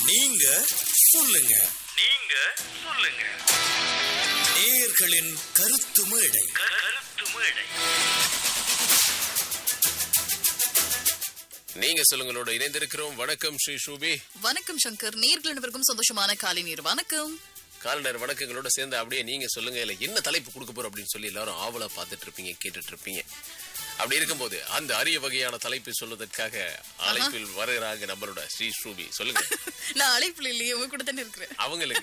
நீங்க சொல்லுங்க நீங்க சொல்லுங்க நேயர்களின் கருத்து மேடை கருத்து மேடை நீங்க சொல்லுங்களோட இணைந்திருக்கிறோம் வணக்கம் ஸ்ரீ ஷூபி வணக்கம் சங்கர் நேர்கள் அனைவருக்கும் சந்தோஷமான காலை நீர் வணக்கம் காலண்டர் வணக்கங்களோட சேர்ந்து அப்படியே நீங்க சொல்லுங்க இல்ல என்ன தலைப்பு கொடுக்க போறோம் அப்படின்னு சொல்லி எல்லாரும் ஆவலா பார்த்துட்டு இருப்பீங்க கேட்டுட்டு இருப்பீங்க அப்படி இருக்கும்போது அந்த அரிய வகையான தலைப்பை சொல்வதற்காக அழைப்பில் வருகிறாங்க நம்மளோட ஸ்ரீ ஷூபி சொல்லுங்க நான் அழைப்புல இல்லையே உங்க கூட தானே இருக்கிறேன் அவங்களுக்கு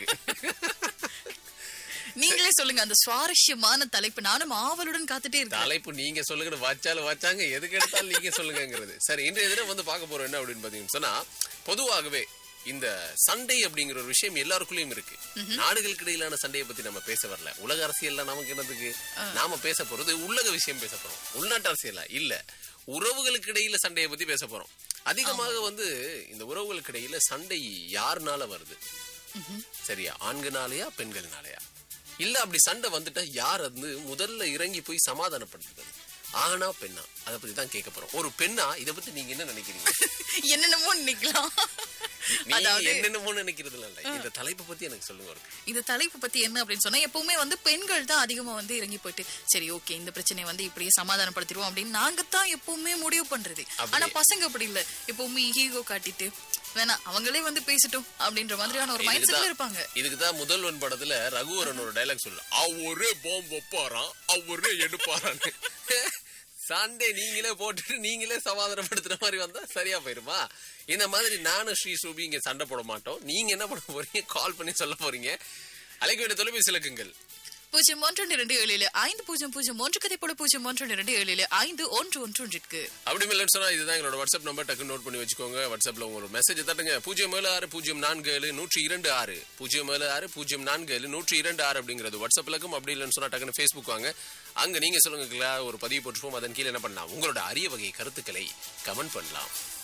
நீங்களே சொல்லுங்க அந்த சுவாரஸ்யமான தலைப்பு நானும் ஆவலுடன் காத்துட்டே இருக்கேன் தலைப்பு நீங்க சொல்லுங்கன்னு வச்சாலும் வச்சாங்க எதுக்கு எடுத்தாலும் நீங்க சொல்லுங்கங்கிறது சரி இன்றைய தினம் வந்து பார்க்க போறோம் என்ன அப்படின்னு பாத்தீங்கன்னு சொன்னா பொதுவாகவே இந்த சண்டை அப்படிங்கிற ஒரு விஷயம் எல்லாருக்குள்ளயும் இருக்கு நாடுகளுக்கு இடையிலான சண்டையை பத்தி நம்ம பேச வரல உலக அரசியல்ல நமக்கு என்னதுக்கு நாம பேச போறது உலக விஷயம் பேச போறோம் உள்நாட்டு அரசியலா இல்ல உறவுகளுக்கு இடையில சண்டையை பத்தி பேச போறோம் அதிகமாக வந்து இந்த உறவுகளுக்கு இடையில சண்டை யாருனால வருது சரியா ஆண்களாலயா பெண்கள்னாலயா இல்ல அப்படி சண்டை வந்துட்டா யார் வந்து முதல்ல இறங்கி போய் சமாதானப்படுத்துறது ஆனா பெண்ணா அதை பத்தி தான் கேட்க போறோம் ஒரு பெண்ணா இத பத்தி நீங்க என்ன நினைக்கிறீங்க என்னென்னமோ நிக்கலாம் நீங்க அதாவது என்னென்னமோ நினைக்கிறதுல இல்ல இந்த தலைப்பை பத்தி எனக்கு சொல்லுங்க ஒரு இந்த தலைப்பு பத்தி என்ன அப்படின்னு சொன்னா எப்பவுமே வந்து பெண்கள் தான் அதிகமா வந்து இறங்கி போயிட்டு சரி ஓகே இந்த பிரச்சனையை வந்து இப்படியே சமாதானப்படுத்திடுவோம் அப்படின்னு நாங்க தான் எப்பவுமே முடிவு பண்றது ஆனா அப்படியே. பசங்க அப்படி இல்ல எப்பவுமே ஹீகோ காட்டிட்டு வேணாம் அவங்களே வந்து பேசட்டும் அப்படின்ற மாதிரியான ஒரு மைண்ட் செட்ல இருப்பாங்க இதுக்குதான் முதல்வன் படத்துல ரகுவரன் ஒரு டைலாக் சொல்லு அவரே பாம்பு வைப்பாராம் அவரே எடுப்பாரான்னு சண்டே நீங்களே போட்டுட்டு நீங்களே சமாதானப்படுத்துற மாதிரி வந்தா சரியா போயிருமா இந்த மாதிரி நானும் ஸ்ரீ சூபி இங்க சண்டை போட மாட்டோம் நீங்க என்ன பண்ண போறீங்க கால் பண்ணி சொல்ல போறீங்க அழைக்க வேண்டிய தொலைபேசி இலக்குங்கள் பூஜ்ஜியம் ஒன்று இரண்டு ஏழில் ஐந்து பூஜ்ஜியம் பூஜ்ஜியம் ஒன்று கதை போல பூஜ்ஜியம் ஒன்று இரண்டு ஏழில் ஐந்து ஒன்று ஒன்று ஒன்றிற்கு அப்படி இல்லைன்னு சொன்னா இதுதான் எங்களோட வாட்ஸ்அப் நம்பர் டக்கு நோட் பண்ணி வச்சுக்கோங்க வாட்ஸ்அப்ல உங்களோட மெசேஜ் தட்டுங்க பூஜ்ஜியம் ஏழு ஆறு பூஜ்ஜியம் நான்கு ஏழு நூற்றி இரண்டு ஆறு பூஜ்ஜியம் ஏழு ஆறு பூஜ்ஜியம் நான்கு ஏழு நூற்றி இரண்டு ஆறு அப்படிங்கிறது வாட்ஸ்அப்ல இருக்கும் அப்படி இல்லைன்னு சொன்னா டக்குன்னு ஃபேஸ்புக் வாங்க அங்க நீங்க சொல்லுங்க ஒரு பதிவு போட்டுருப்போம் அதன் கீழே என்ன பண்ணலாம் உங்களோட அரிய வகை கருத்துக்களை கமெண்ட் பண்ணலாம்